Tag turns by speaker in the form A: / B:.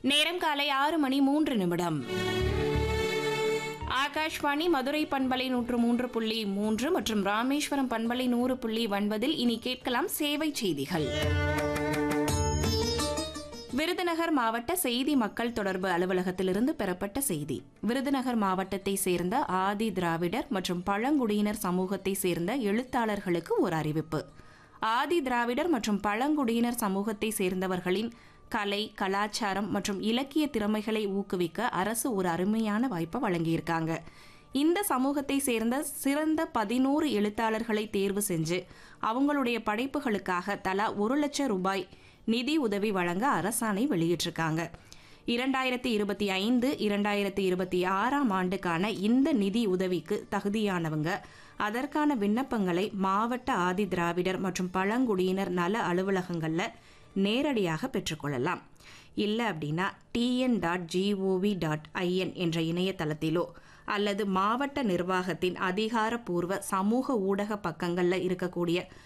A: நேரம் காலை ஆறு மணி மூன்று நிமிடம் ஆகாஷ்வாணி மதுரை பண்பலை நூற்று மூன்று புள்ளி மூன்று மற்றும் ராமேஸ்வரம் பண்பலை நூறு புள்ளி ஒன்பதில் இனி கேட்கலாம் சேவை செய்திகள் விருதுநகர் மாவட்ட செய்தி மக்கள் தொடர்பு அலுவலகத்திலிருந்து பெறப்பட்ட செய்தி விருதுநகர் மாவட்டத்தை சேர்ந்த ஆதி திராவிடர் மற்றும் பழங்குடியினர் சமூகத்தை சேர்ந்த எழுத்தாளர்களுக்கு ஒரு அறிவிப்பு ஆதி திராவிடர் மற்றும் பழங்குடியினர் சமூகத்தை சேர்ந்தவர்களின் கலை கலாச்சாரம் மற்றும் இலக்கிய திறமைகளை ஊக்குவிக்க அரசு ஒரு அருமையான வாய்ப்பை வழங்கியிருக்காங்க இந்த சமூகத்தை சேர்ந்த சிறந்த பதினோரு எழுத்தாளர்களை தேர்வு செஞ்சு அவங்களுடைய படைப்புகளுக்காக தலா ஒரு லட்சம் ரூபாய் நிதி உதவி வழங்க அரசாணை வெளியிட்டிருக்காங்க இரண்டாயிரத்தி இருபத்தி ஐந்து இரண்டாயிரத்தி இருபத்தி ஆறாம் ஆண்டுக்கான இந்த நிதி உதவிக்கு தகுதியானவங்க அதற்கான விண்ணப்பங்களை மாவட்ட ஆதி திராவிடர் மற்றும் பழங்குடியினர் நல அலுவலகங்களில் நேரடியாக பெற்றுக்கொள்ளலாம் இல்லை அப்படின்னா TN dot gov dot IN என்ற இணையதளத்திலோ அல்லது மாவட்ட நிர்வாகத்தின் அதிகாரப்பூர்வ சமூக ஊடக பக்கங்களில் இருக்கக்கூடிய